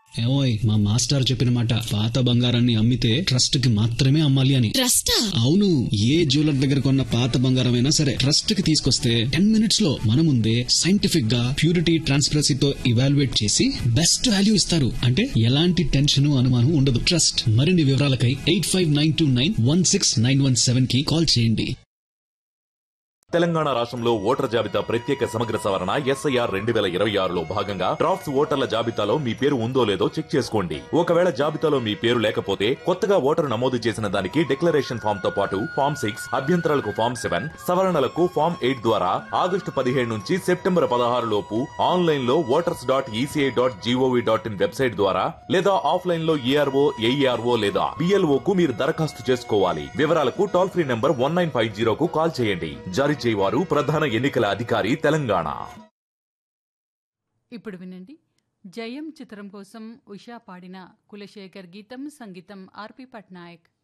ఏమోయ్ మా మాస్టర్ చెప్పిన మాట పాత బంగారాన్ని అమ్మితే ట్రస్ట్ కి మాత్రమే అమ్మాలి అని ట్రస్టా అవును ఏ జ్యువెలర్ దగ్గర కొన్న పాత బంగారం అయినా సరే ట్రస్ట్ కి తీసుకొస్తే టెన్ మినిట్స్ లో మన ముందే సైంటిఫిక్ గా ప్యూరిటీ ట్రాన్స్పరసీతో ఇవాల్యుయేట్ చేసి బెస్ట్ వాల్యూ ఇస్తారు అంటే ఎలాంటి టెన్షన్ అనుమానం ఉండదు ట్రస్ట్ మరిన్ని వివరాలకై eight five nine two nine one six nine one seven కి కాల్ చేయండి తెలంగాణ రాష్ట్రంలో ఓటర్ జాబితా ప్రత్యేక సమగ్ర సవరణ ఎస్ఐఆర్ రెండు వేల ఇరవై ఆరులో భాగంగా డ్రాఫ్ట్స్ ఓటర్ల జాబితాలో మీ పేరు ఉందో లేదో చెక్ చేసుకోండి ఒకవేళ జాబితాలో మీ పేరు లేకపోతే కొత్తగా ఓటరు నమోదు చేసిన దానికి డిక్లరేషన్ ఫామ్ తో పాటు ఫామ్ సిక్స్ అభ్యంతరాలకు ఫామ్ సెవెన్ సవరణలకు ఫామ్ ఎయిట్ ద్వారా ఆగస్టు పదిహేడు నుంచి సెప్టెంబర్ పదహారు లోపు ఆన్లైన్ లో voters dot ECI dot GOV dot in website ద్వారా లేదా ఆఫ్లైన్ లో ఏఆర్ఓ ఏఈఆర్ఓ లేదా బిఎల్ఓ కు మీరు దరఖాస్తు చేసుకోవాలి వివరాలకు toll free number one nine five జీరోకు కాల్ చేయండి జారీ చేయవారు ప్రధాన ఎన్నికల అధికారి తెలంగాణ ఇప్పుడు వినండి జయం చిత్రం కోసం ఉషా పాడిన కులశేఖర్ గీతం సంగీతం ఆర్పి పట్నాయక్